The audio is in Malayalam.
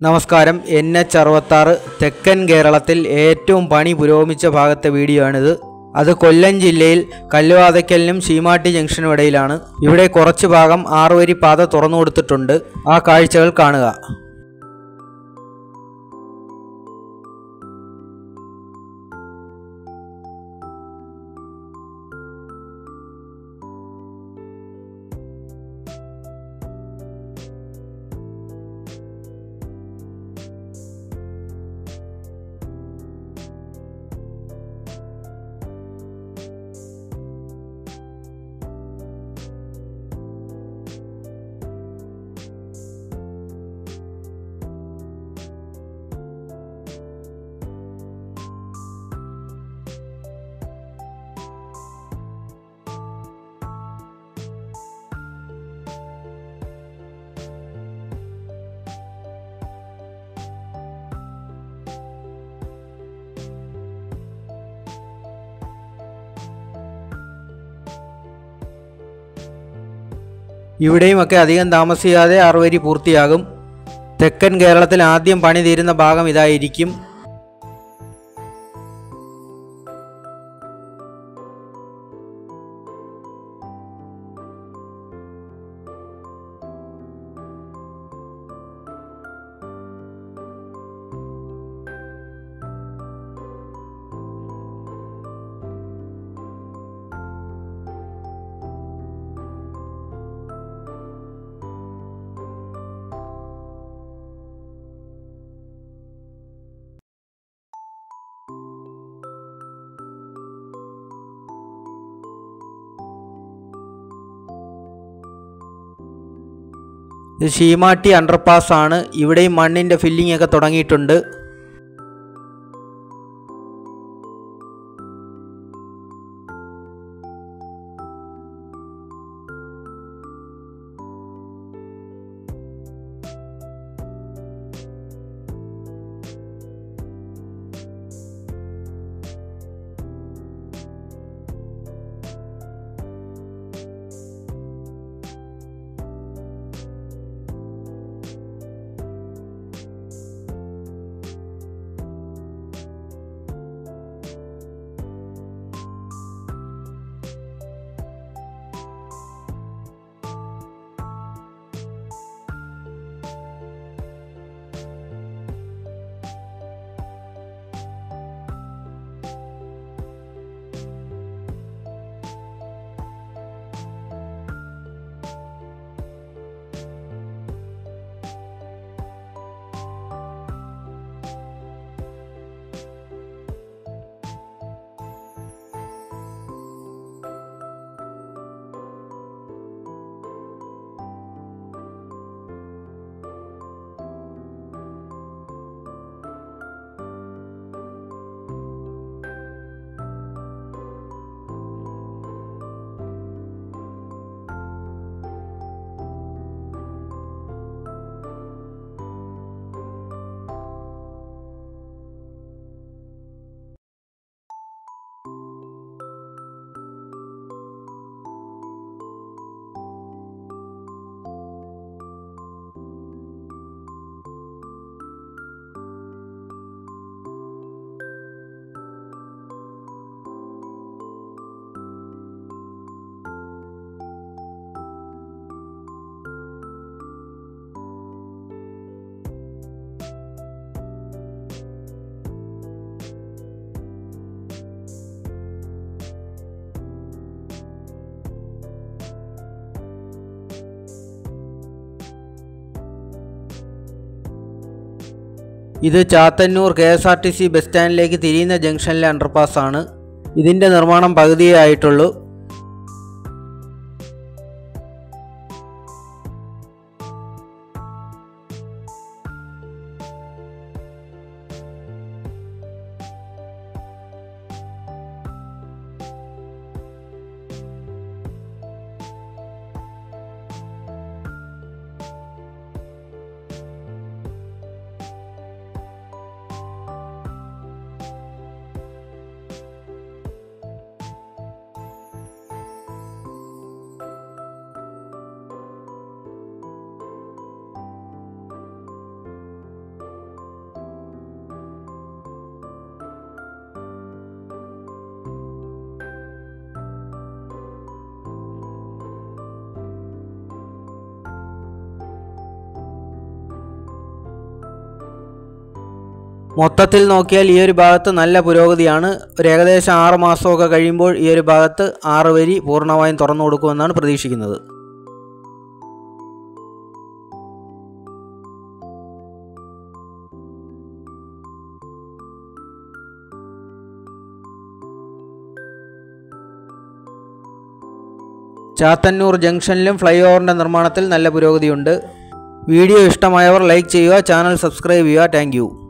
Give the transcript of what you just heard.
നമസ്കാരം എൻ എച്ച് അറുപത്താറ് തെക്കൻ കേരളത്തിൽ ഏറ്റവും പണി പുരോഗമിച്ച ഭാഗത്തെ വീഡിയോ ആണിത് അത് കൊല്ലം ജില്ലയിൽ കല്ലുവാതയ്ക്കലിനും ശീമാട്ടി ജംഗ്ഷനും ഇടയിലാണ് ഇവിടെ കുറച്ച് ഭാഗം ആറുവരി പാത തുറന്നു കൊടുത്തിട്ടുണ്ട് ആ കാഴ്ചകൾ കാണുക ഇവിടെയുമൊക്കെ അധികം താമസിയാതെ ആറുവരി പൂർത്തിയാകും തെക്കൻ കേരളത്തിൽ ആദ്യം പണി തീരുന്ന ഭാഗം ഇതായിരിക്കും ഇത് ശീമാട്ടി അണ്ടർപാസ് ആണ് ഇവിടെയും മണ്ണിൻ്റെ ഫില്ലിംഗ് ഒക്കെ തുടങ്ങിയിട്ടുണ്ട് ഇത് Chathannoor K S R T C bus സ്റ്റാൻഡിലേക്ക് തിരിയുന്ന ജംഗ്ഷനിലെ അണ്ടർപാസ് ആണ് ഇതിൻ്റെ നിർമ്മാണം പകുതിയേ ആയിട്ടുള്ളൂ മൊത്തത്തിൽ നോക്കിയാൽ ഈ ഒരു ഭാഗത്ത് നല്ല പുരോഗതിയാണ് ഒരു ഏകദേശം ആറ് മാസമൊക്കെ കഴിയുമ്പോൾ ഈ ഒരു ഭാഗത്ത് ആറ് വരി പൂർണ്ണമായും തുറന്നു കൊടുക്കുമെന്നാണ് പ്രതീക്ഷിക്കുന്നത് ചാത്തന്നൂർ ജംഗ്ഷനിലും ഫ്ലൈ ഓവറിൻ്റെ നിർമ്മാണത്തിൽ നല്ല പുരോഗതിയുണ്ട് വീഡിയോ ഇഷ്ടമായവർ ലൈക്ക് ചെയ്യുക ചാനൽ സബ്സ്ക്രൈബ് ചെയ്യുക താങ്ക്